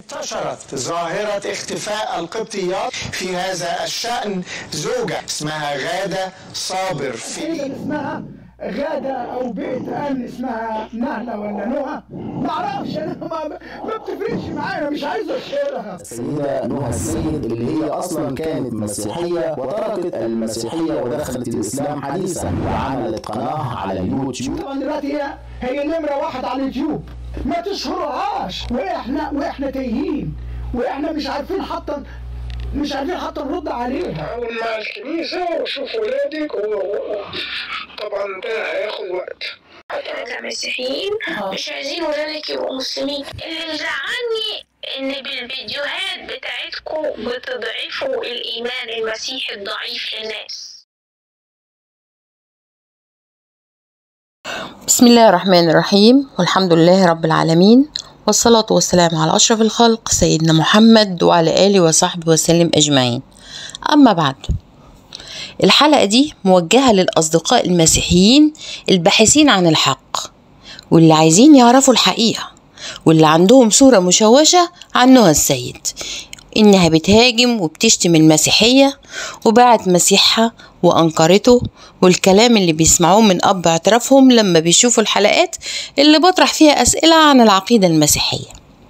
انتشرت ظاهرة اختفاء القبطيات في هذا الشأن زوجة اسمها غادة صابر في اسمها غادة أو بيت أمن اسمها نهلة ولا نهى معرفش أنا ما, ما بتفرقش معايا مش عايز أشهرها السيدة نهى السيد اللي هي أصلا كانت مسيحية وتركت المسيحية ودخلت الإسلام حديثا وعملت قناة على اليوتيوب طبعا دلوقتي هي هي نمرة واحد على اليوتيوب ما تشهرهاش وإحنا وإحنا تايهين وإحنا مش عارفين حتى مش عارفين حتى نرد عليها حاول مع الكنيسة وشوف ولادك وطبعا ده هياخد وقت احنا كمسيحيين مش عايزين ولادك يبقوا مسلمين اللي مزعلني ان بالفيديوهات بتاعتكم بتضعفوا الايمان المسيحي الضعيف للناس بسم الله الرحمن الرحيم والحمد لله رب العالمين والصلاة والسلام على أشرف الخلق سيدنا محمد وعلى آله وصحبه وسلم أجمعين أما بعد الحلقة دي موجهة للأصدقاء المسيحيين الباحثين عن الحق واللي عايزين يعرفوا الحقيقة واللي عندهم صورة مشوشة عن نهى السيد إنها بتهاجم وبتشتم المسيحية وباعت مسيحها وأنكرته والكلام اللي بيسمعوه من أب اعترافهم لما بيشوفوا الحلقات اللي بطرح فيها أسئلة عن العقيدة المسيحية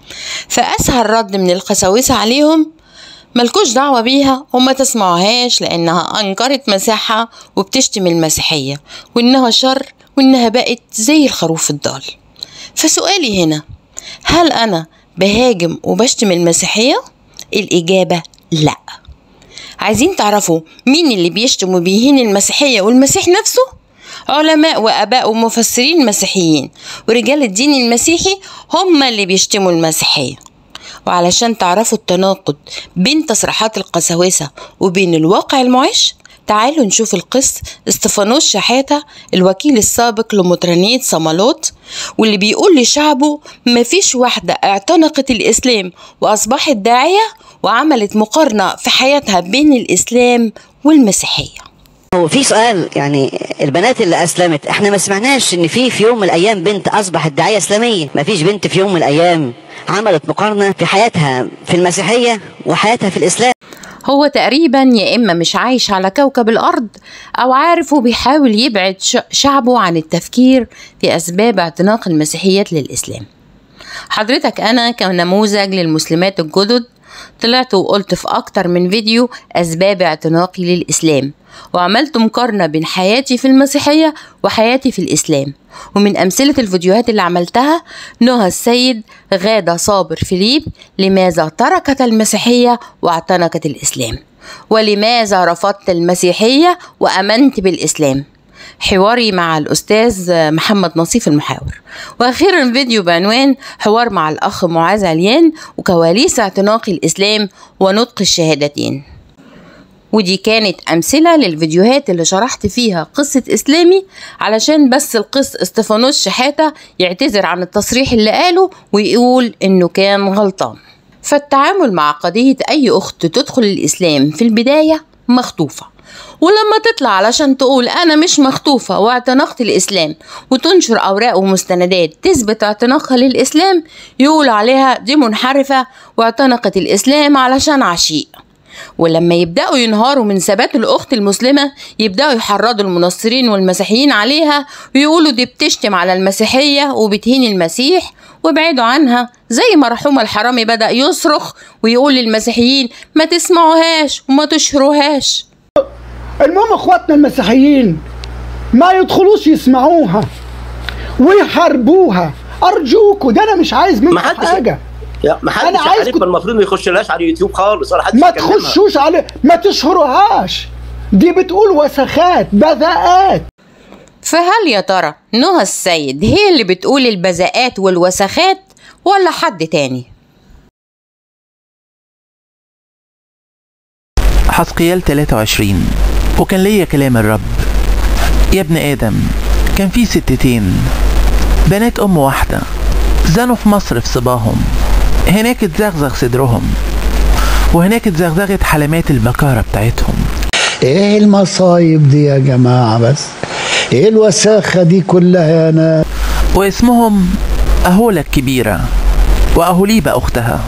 فأسهل رد من القساوسة عليهم ملكوش دعوة بيها وما تسمعوهاش لأنها أنكرت مسيحها وبتشتم المسيحية وإنها شر وإنها بقت زي الخروف الضال فسؤالي هنا هل أنا بهاجم وبشتم المسيحية؟ الإجابة لأ عايزين تعرفوا مين اللي بيشتم وبيهين المسيحية والمسيح نفسه؟ علماء وآباء ومفسرين مسيحيين ورجال الدين المسيحي هم اللي بيشتموا المسيحية وعلشان تعرفوا التناقض بين تصريحات القساوسة وبين الواقع المعيش تعالوا نشوف القس استفانوس شحاتة الوكيل السابق لمطرانية صمالوت واللي بيقول لشعبه مفيش واحدة اعتنقت الإسلام وأصبحت داعية وعملت مقارنة في حياتها بين الإسلام والمسيحية هو في سؤال يعني البنات اللي اسلمت احنا ما سمعناش ان في في يوم من الايام بنت اصبحت داعيه اسلاميه ما فيش بنت في يوم من الايام عملت مقارنه في حياتها في المسيحيه وحياتها في الاسلام هو تقريبا يا إما مش عايش على كوكب الأرض أو عارف وبيحاول يبعد شعبه عن التفكير في أسباب اعتناق المسيحيات للإسلام حضرتك أنا كنموذج للمسلمات الجدد طلعت وقلت في أكتر من فيديو أسباب اعتناقي للإسلام وعملت مقارنة بين حياتي في المسيحية وحياتي في الإسلام ومن أمثلة الفيديوهات اللي عملتها نهى السيد غادة صابر فيليب لماذا تركت المسيحية واعتنقت الإسلام ولماذا رفضت المسيحية وأمنت بالإسلام حواري مع الأستاذ محمد نصيف المحاور وأخيرا فيديو بعنوان حوار مع الأخ معاذ عليان وكواليس اعتناق الإسلام ونطق الشهادتين ودي كانت أمثلة للفيديوهات اللي شرحت فيها قصة إسلامي علشان بس القس استفانوس شحاتة يعتذر عن التصريح اللي قاله ويقول إنه كان غلطان فالتعامل مع قضية أي أخت تدخل الإسلام في البداية مخطوفة ولما تطلع علشان تقول أنا مش مخطوفة واعتنقت الإسلام وتنشر أوراق ومستندات تثبت اعتناقها للإسلام يقول عليها دي منحرفة واعتنقت الإسلام علشان عشيق ولما يبدأوا ينهاروا من ثبات الأخت المسلمة يبدأوا يحرضوا المنصرين والمسيحيين عليها ويقولوا دي بتشتم على المسيحية وبتهين المسيح وابعدوا عنها زي ما رحوم الحرامي بدأ يصرخ ويقول للمسيحيين ما تسمعوهاش وما تشهروهاش المهم اخواتنا المسيحيين ما يدخلوش يسمعوها ويحاربوها ارجوكوا ده انا مش عايز منكم محدش- حاجه يا ما حدش أنا عايزكم- عارف المفروض ما يخشلهاش على اليوتيوب خالص ولا حد ما يكلمها. تخشوش عليه ما تشهروهاش دي بتقول وسخات بذاءات فهل يا ترى نهى السيد هي اللي بتقول البذاءات والوسخات ولا حد تاني حسقيال 23 وكان ليا كلام الرب يا ابن آدم كان في ستتين بنات أم واحدة زانوا في مصر في صباهم هناك اتزغزغ صدرهم وهناك اتزغزغت حلمات البكارة بتاعتهم ايه المصايب دي يا جماعة بس ايه الوساخة دي كلها يا ناس واسمهم أهولة الكبيرة وأهوليبة أختها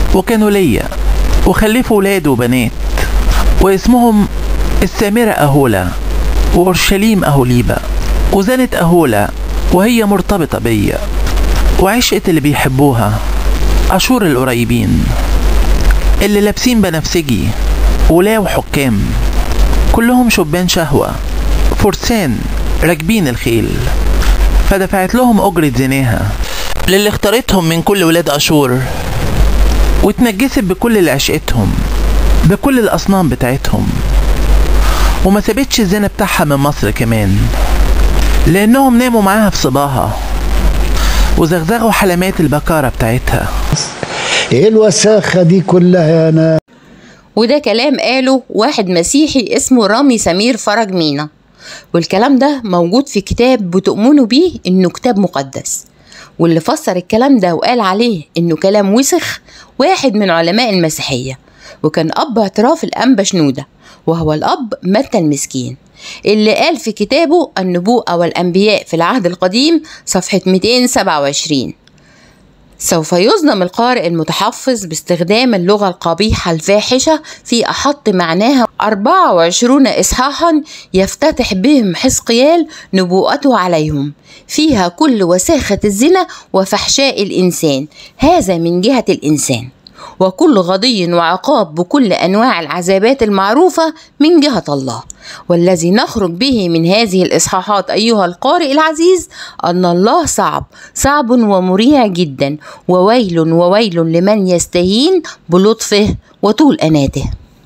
وكانوا ليا وخلفوا ولاد وبنات واسمهم السامرة أهولا وأورشليم أهوليبا وزنت أهولا وهي مرتبطة بيا وعشقت اللي بيحبوها أشور القريبين اللي لابسين بنفسجي ولاو حكام كلهم شبان شهوة فرسان راكبين الخيل فدفعت لهم أجرة زناها للي اختارتهم من كل ولاد أشور واتنجست بكل اللي عشقتهم بكل الأصنام بتاعتهم وما سابتش الزنا بتاعها من مصر كمان لأنهم ناموا معاها في صباها وزغزغوا حلمات البكارة بتاعتها ايه الوساخة دي كلها يا ناس وده كلام قاله واحد مسيحي اسمه رامي سمير فرج مينا والكلام ده موجود في كتاب بتؤمنوا بيه انه كتاب مقدس واللي فسر الكلام ده وقال عليه انه كلام وسخ واحد من علماء المسيحية وكان اب اعتراف الانبا شنودة وهو الاب متى المسكين اللي قال في كتابه النبوءة والأنبياء في العهد القديم صفحة 227 سوف يظلم القارئ المتحفظ باستخدام اللغة القبيحة الفاحشة في أحط معناها 24 إصحاحا يفتتح بهم حزقيال نبوءته عليهم فيها كل وساخة الزنا وفحشاء الإنسان هذا من جهة الإنسان وكل غضي وعقاب بكل أنواع العذابات المعروفة من جهة الله والذي نخرج به من هذه الإصحاحات أيها القارئ العزيز أن الله صعب صعب ومريع جدا وويل وويل لمن يستهين بلطفه وطول أناته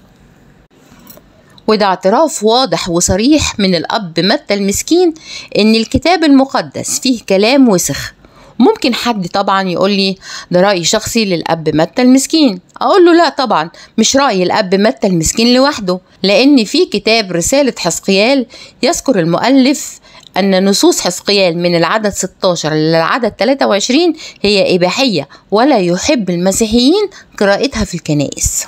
وده اعتراف واضح وصريح من الأب متى المسكين إن الكتاب المقدس فيه كلام وسخ ممكن حد طبعا يقول لي ده رأي شخصي للأب متى المسكين أقول له لا طبعا مش رأي الأب متى المسكين لوحده لأن في كتاب رسالة حزقيال يذكر المؤلف أن نصوص حزقيال من العدد 16 للعدد 23 هي إباحية ولا يحب المسيحيين قراءتها في الكنائس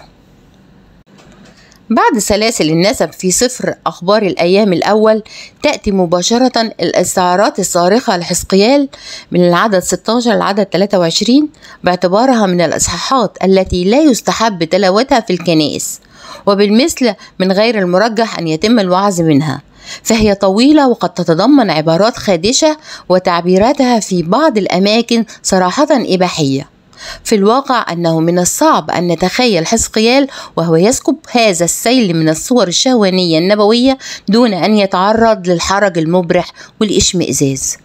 بعد سلاسل النسب في سفر أخبار الأيام الأول تأتي مباشرة الاستعارات الصارخة لحزقيال من العدد 16 للعدد 23 باعتبارها من الإصحاحات التي لا يستحب تلاوتها في الكنائس وبالمثل من غير المرجح أن يتم الوعظ منها فهي طويلة وقد تتضمن عبارات خادشة وتعبيراتها في بعض الأماكن صراحة إباحية في الواقع أنه من الصعب أن نتخيل حزقيال وهو يسكب هذا السيل من الصور الشهوانية النبوية دون أن يتعرض للحرج المبرح والإشمئزاز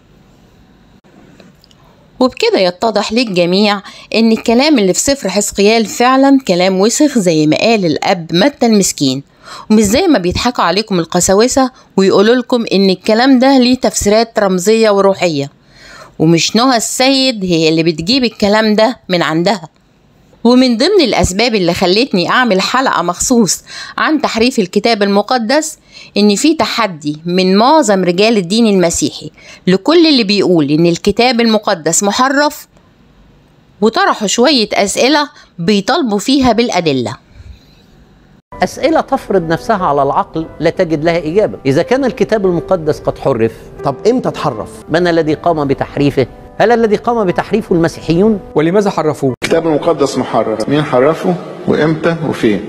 وبكده يتضح للجميع ان الكلام اللي في سفر حزقيال فعلا كلام وسخ زي ما قال الاب متى المسكين ومش زي ما بيضحكوا عليكم القساوسة ويقولوا لكم ان الكلام ده ليه تفسيرات رمزية وروحية ومش نهى السيد هي اللي بتجيب الكلام ده من عندها ومن ضمن الأسباب اللي خلتني أعمل حلقة مخصوص عن تحريف الكتاب المقدس إن في تحدي من معظم رجال الدين المسيحي لكل اللي بيقول إن الكتاب المقدس محرف وطرحوا شوية أسئلة بيطالبوا فيها بالأدلة أسئلة تفرض نفسها على العقل لا تجد لها إجابة إذا كان الكتاب المقدس قد حرف طب إمتى اتحرف؟ من الذي قام بتحريفه؟ هل الذي قام بتحريفه المسيحيون؟ ولماذا حرفوه؟ الكتاب المقدس محرف مين حرفه وإمتى وفين؟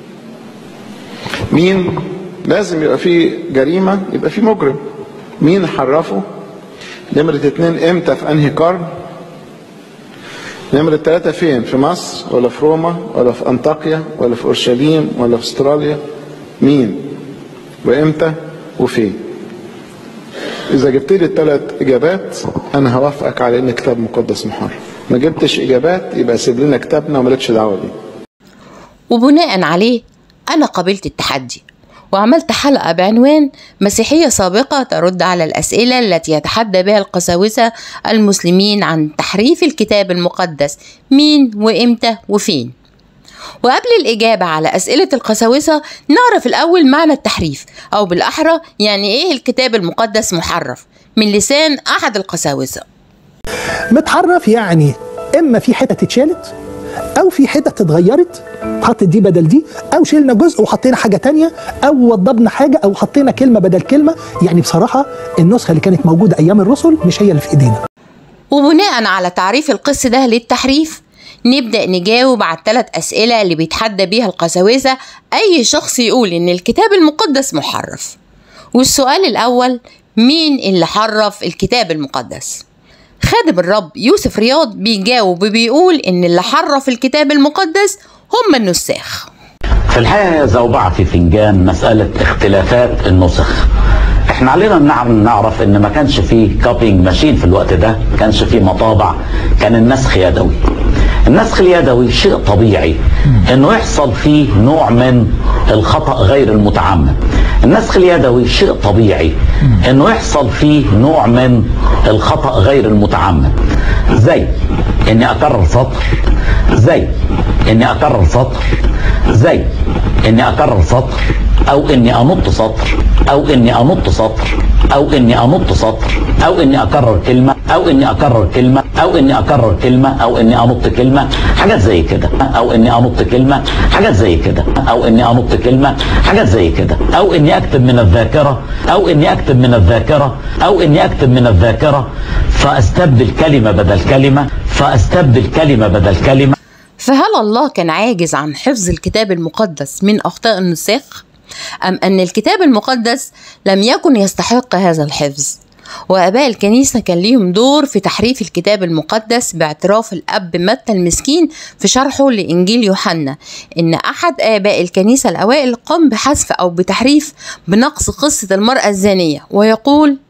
مين لازم يبقى فيه جريمة يبقى فيه مجرم مين حرفه؟ نمرة اتنين إمتى في أنهي قرن؟ نمرة ثلاثة فين؟ في مصر ولا في روما ولا في أنطاكيا ولا في أورشليم ولا في أستراليا؟ مين؟ وإمتى وفين؟ إذا جبت لي الثلاث إجابات أنا هوافقك على إن كتاب مقدس محرف. ما جبتش إجابات يبقى سيب لنا كتابنا ومالكش دعوة بيه. وبناء عليه أنا قبلت التحدي وعملت حلقة بعنوان مسيحية سابقة ترد على الأسئلة التي يتحدى بها القساوسة المسلمين عن تحريف الكتاب المقدس مين وإمتى وفين وقبل الإجابة على أسئلة القساوسة نعرف الأول معنى التحريف أو بالأحرى يعني إيه الكتاب المقدس محرف من لسان أحد القساوسة متحرف يعني إما في حتة اتشالت او في حتت اتغيرت حطت دي بدل دي او شلنا جزء وحطينا حاجه تانية او وضبنا حاجه او حطينا كلمه بدل كلمه يعني بصراحه النسخه اللي كانت موجوده ايام الرسل مش هي اللي في ايدينا وبناء على تعريف القس ده للتحريف نبدأ نجاوب على الثلاث أسئلة اللي بيتحدى بيها القساوسة أي شخص يقول إن الكتاب المقدس محرف والسؤال الأول مين اللي حرف الكتاب المقدس؟ خادم الرب يوسف رياض بيجاوب وبيقول إن اللي حرف الكتاب المقدس هم النساخ في الحقيقة هي زوبعة في فنجان مسألة اختلافات النسخ احنا علينا نعرف, نعرف ان ما كانش فيه كوبينج ماشين في الوقت ده ما كانش فيه مطابع كان النسخ يدوي النسخ اليدوي شيء طبيعي انه يحصل فيه نوع من الخطأ غير المتعمد النسخ اليدوي شيء طبيعي انه يحصل فيه نوع من الخطأ غير المتعمد زي اني اكرر سطر زي اني اكرر سطر زي اني اكرر سطر او اني انط سطر او اني انط سطر او اني انط سطر او اني اكرر كلمه او اني اكرر كلمه او اني اكرر كلمه او اني انط كلمه حاجات زي كده او اني انط كلمه حاجات زي كده او اني انط كلمه حاجات زي كده او اني اكتب من الذاكره او اني اكتب من الذاكره او اني اكتب من الذاكره فاستبدل كلمه بدل كلمه فاستبدل كلمه بدل كلمه فهل الله كان عاجز عن حفظ الكتاب المقدس من أخطاء النساخ؟ أم أن الكتاب المقدس لم يكن يستحق هذا الحفظ؟ وآباء الكنيسة كان ليهم دور في تحريف الكتاب المقدس باعتراف الأب متى المسكين في شرحه لإنجيل يوحنا إن أحد آباء الكنيسة الأوائل قام بحذف أو بتحريف بنقص قصة المرأة الزانية ويقول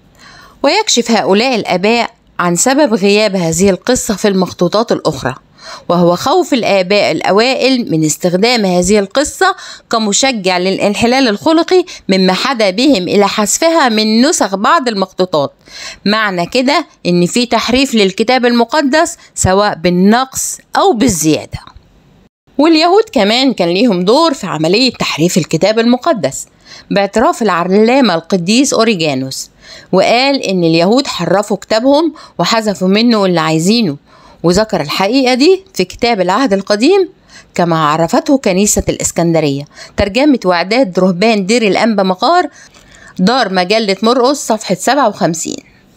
ويكشف هؤلاء الآباء عن سبب غياب هذه القصة في المخطوطات الأخرى وهو خوف الآباء الأوائل من استخدام هذه القصة كمشجع للانحلال الخلقي مما حدا بهم إلى حذفها من نسخ بعض المخطوطات معنى كده إن في تحريف للكتاب المقدس سواء بالنقص أو بالزيادة واليهود كمان كان ليهم دور في عملية تحريف الكتاب المقدس باعتراف العلامة القديس أوريجانوس وقال إن اليهود حرفوا كتابهم وحذفوا منه اللي عايزينه وذكر الحقيقة دي في كتاب العهد القديم كما عرفته كنيسة الإسكندرية ترجمة وإعداد رهبان دير الأنبا مقار دار مجلة مرقس صفحة 57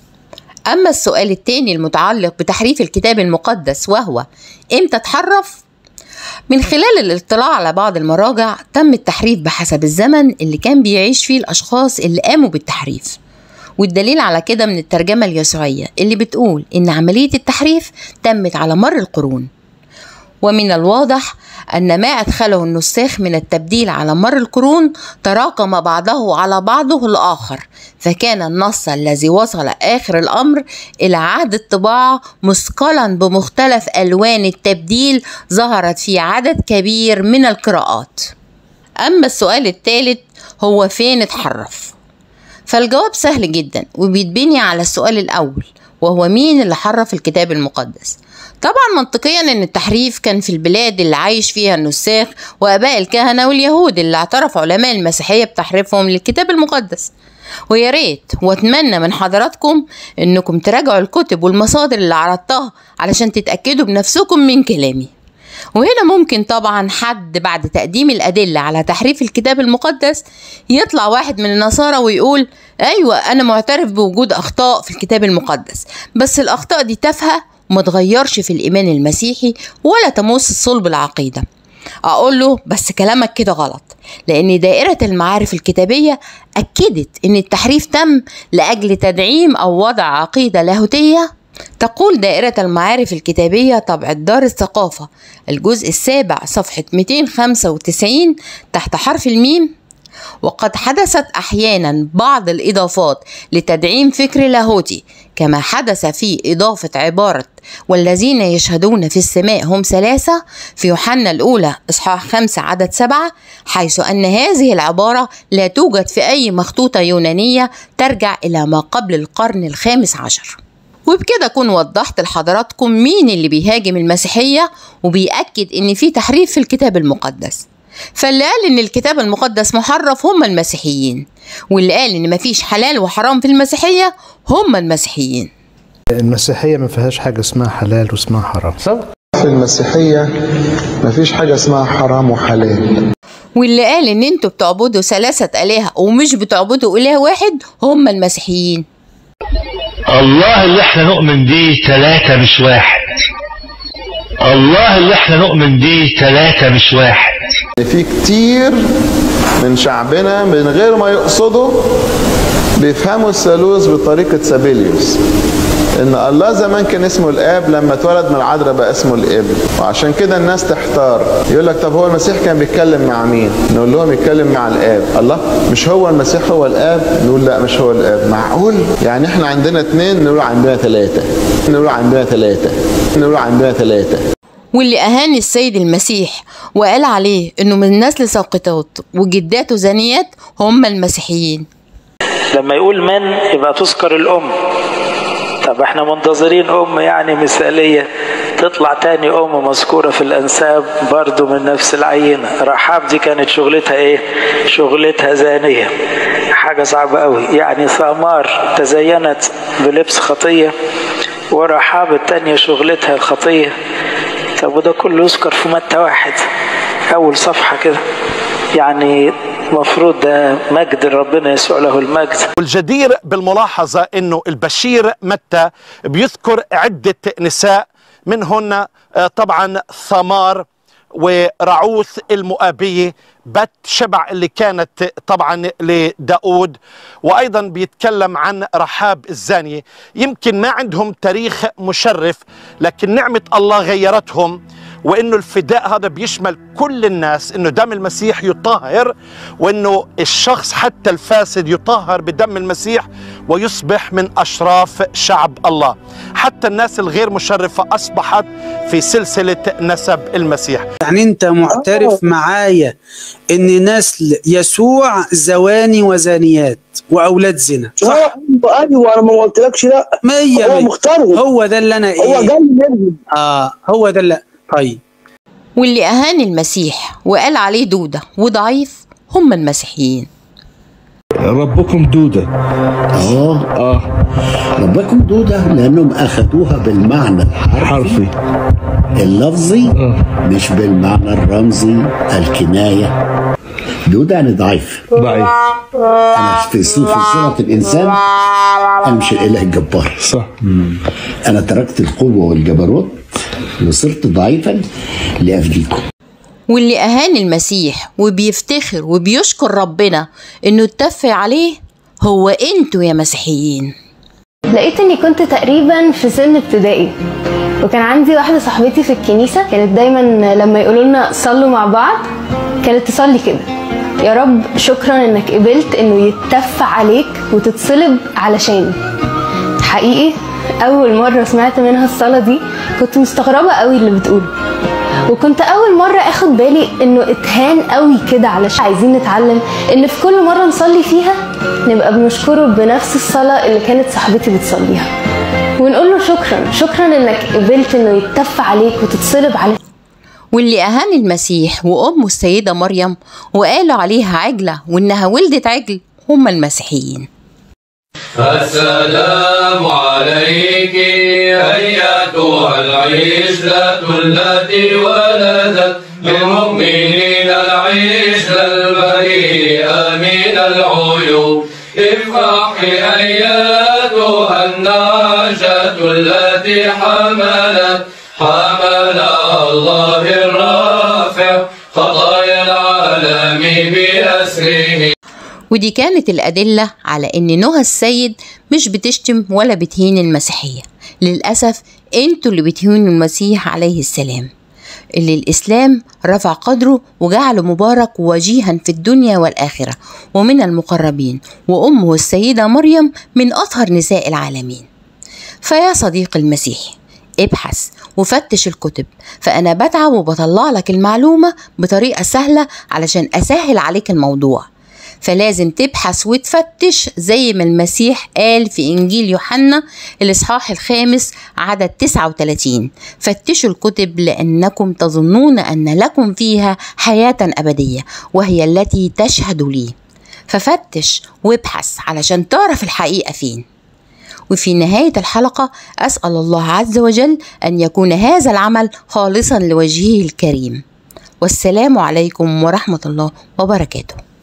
أما السؤال التاني المتعلق بتحريف الكتاب المقدس وهو إمتى تحرف؟ من خلال الاطلاع على بعض المراجع تم التحريف بحسب الزمن اللي كان بيعيش فيه الأشخاص اللي قاموا بالتحريف والدليل على كده من الترجمة اليسوعية اللي بتقول إن عملية التحريف تمت على مر القرون ومن الواضح أن ما أدخله النساخ من التبديل على مر القرون تراكم بعضه على بعضه الآخر فكان النص الذي وصل آخر الأمر إلى عهد الطباعة مثقلا بمختلف ألوان التبديل ظهرت في عدد كبير من القراءات أما السؤال الثالث هو فين اتحرف فالجواب سهل جدا وبيتبني على السؤال الأول وهو مين اللي حرف الكتاب المقدس طبعا منطقيا ان التحريف كان في البلاد اللي عايش فيها النساخ واباء الكهنه واليهود اللي اعترف علماء المسيحيه بتحريفهم للكتاب المقدس ويا ريت واتمنى من حضراتكم انكم تراجعوا الكتب والمصادر اللي عرضتها علشان تتاكدوا بنفسكم من كلامي وهنا ممكن طبعا حد بعد تقديم الأدلة على تحريف الكتاب المقدس يطلع واحد من النصارى ويقول أيوة أنا معترف بوجود أخطاء في الكتاب المقدس بس الأخطاء دي تافهة وما تغيرش في الإيمان المسيحي ولا تمس صلب العقيدة أقول له بس كلامك كده غلط لأن دائرة المعارف الكتابية أكدت إن التحريف تم لأجل تدعيم أو وضع عقيدة لاهوتية تقول دائرة المعارف الكتابية طبع دار الثقافة الجزء السابع صفحة 295 تحت حرف الميم وقد حدثت أحيانا بعض الإضافات لتدعيم فكر لاهوتي كما حدث في إضافة عبارة والذين يشهدون في السماء هم ثلاثة في يوحنا الأولى إصحاح خمسة عدد سبعة حيث أن هذه العبارة لا توجد في أي مخطوطة يونانية ترجع إلى ما قبل القرن الخامس عشر وبكده أكون وضحت لحضراتكم مين اللي بيهاجم المسيحية وبيأكد إن في تحريف في الكتاب المقدس فاللي قال إن الكتاب المقدس محرف هم المسيحيين واللي قال إن مفيش حلال وحرام في المسيحية هم المسيحيين المسيحية ما فيهاش حاجة اسمها حلال واسمها حرام في المسيحية مفيش حاجة اسمها حرام وحلال واللي قال إن انتوا بتعبدوا ثلاثة آلهة ومش بتعبدوا إله واحد هم المسيحيين الله اللي احنا نؤمن بيه ثلاثة مش واحد الله اللي احنا نؤمن بيه ثلاثة مش واحد في كتير من شعبنا من غير ما يقصدوا بيفهموا الثالوث بطريقة سابيليوس ان الله زمان كان اسمه الاب لما اتولد من العذراء بقى اسمه الابن وعشان كده الناس تحتار يقول لك طب هو المسيح كان بيتكلم مع مين نقول لهم يتكلم مع الاب الله مش هو المسيح هو الاب نقول لا مش هو الاب معقول يعني احنا عندنا اثنين نقول عندنا ثلاثة نقول عندنا ثلاثة نقول عندنا ثلاثة واللي أهان السيد المسيح وقال عليه إنه من نسل ساقطات وجداته زانيات هم المسيحيين لما يقول من يبقى تذكر الأم طب احنا منتظرين أم يعني مثالية تطلع تاني أم مذكورة في الأنساب برضو من نفس العينة رحاب دي كانت شغلتها إيه؟ شغلتها زانية حاجة صعبة قوي يعني ثمار تزينت بلبس خطية ورحاب التانية شغلتها الخطية طب وده كله يذكر في متى واحد أول صفحة كده يعني المفروض ده مجد ربنا يسوع له المجد والجدير بالملاحظة أنه البشير متى بيذكر عدة نساء منهن طبعا ثمار ورعوث المؤابية بت شبع اللي كانت طبعا لداود وأيضا بيتكلم عن رحاب الزانية يمكن ما عندهم تاريخ مشرف لكن نعمة الله غيرتهم وانه الفداء هذا بيشمل كل الناس انه دم المسيح يطهر وانه الشخص حتى الفاسد يطهر بدم المسيح ويصبح من اشراف شعب الله حتى الناس الغير مشرفه اصبحت في سلسله نسب المسيح يعني انت معترف معايا ان نسل يسوع زواني وزانيات واولاد زنا صح ايوه انا ما قلتلكش لا مية هو مية. مختارهم هو ده اللي انا ايه هو جاي منهم اه هو ده اللي طيب واللي أهان المسيح وقال عليه دودة وضعيف هم المسيحيين ربكم دودة اه اه ربكم دودة لأنهم أخذوها بالمعنى الحرفي اللفظي مش بالمعنى الرمزي الكناية دودة يعني ضعيف ضعيف أنا في صورة في صورة الإنسان أنا مش الإله الجبار صح أنا تركت القوة والجبروت وصرت ضعيفا لأفديكم واللي أهان المسيح وبيفتخر وبيشكر ربنا إنه اتفق عليه هو انتوا يا مسيحيين لقيت اني كنت تقريبا في سن ابتدائي وكان عندي واحده صاحبتي في الكنيسه كانت دايما لما يقولوا لنا صلوا مع بعض كانت تصلي كده يا رب شكرا انك قبلت انه يتف عليك وتتصلب علشاني حقيقي اول مره سمعت منها الصلاه دي كنت مستغربه قوي اللي بتقوله وكنت اول مره اخد بالي انه اتهان قوي كده علشان عايزين نتعلم ان في كل مره نصلي فيها نبقى بنشكره بنفس الصلاه اللي كانت صاحبتي بتصليها ونقول له شكرا شكرا انك قبلت انه يتف عليك وتتصلب عليك واللي أهان المسيح وأمه السيدة مريم وقالوا عليها عجلة وإنها ولدت عجل هم المسيحيين السلام عليك أيتها العشرة التي ولدت للمؤمنين العشرة البريئة من العيوب افرحي أيتها النعجة التي حملت حمل الله الرافع خطايا العالم بأسره ودي كانت الأدلة على إن نهى السيد مش بتشتم ولا بتهين المسيحية للأسف انتوا اللي بتهينوا المسيح عليه السلام اللي الإسلام رفع قدره وجعله مبارك ووجيها في الدنيا والآخرة ومن المقربين وأمه السيدة مريم من أطهر نساء العالمين فيا صديقي المسيحي ابحث وفتش الكتب فأنا بتعب وبطلع لك المعلومة بطريقة سهلة علشان أسهل عليك الموضوع فلازم تبحث وتفتش زي ما المسيح قال في إنجيل يوحنا الإصحاح الخامس عدد 39 فتشوا الكتب لأنكم تظنون أن لكم فيها حياة أبدية وهي التي تشهد لي ففتش وابحث علشان تعرف الحقيقة فين وفي نهاية الحلقة أسأل الله عز وجل أن يكون هذا العمل خالصا لوجهه الكريم والسلام عليكم ورحمة الله وبركاته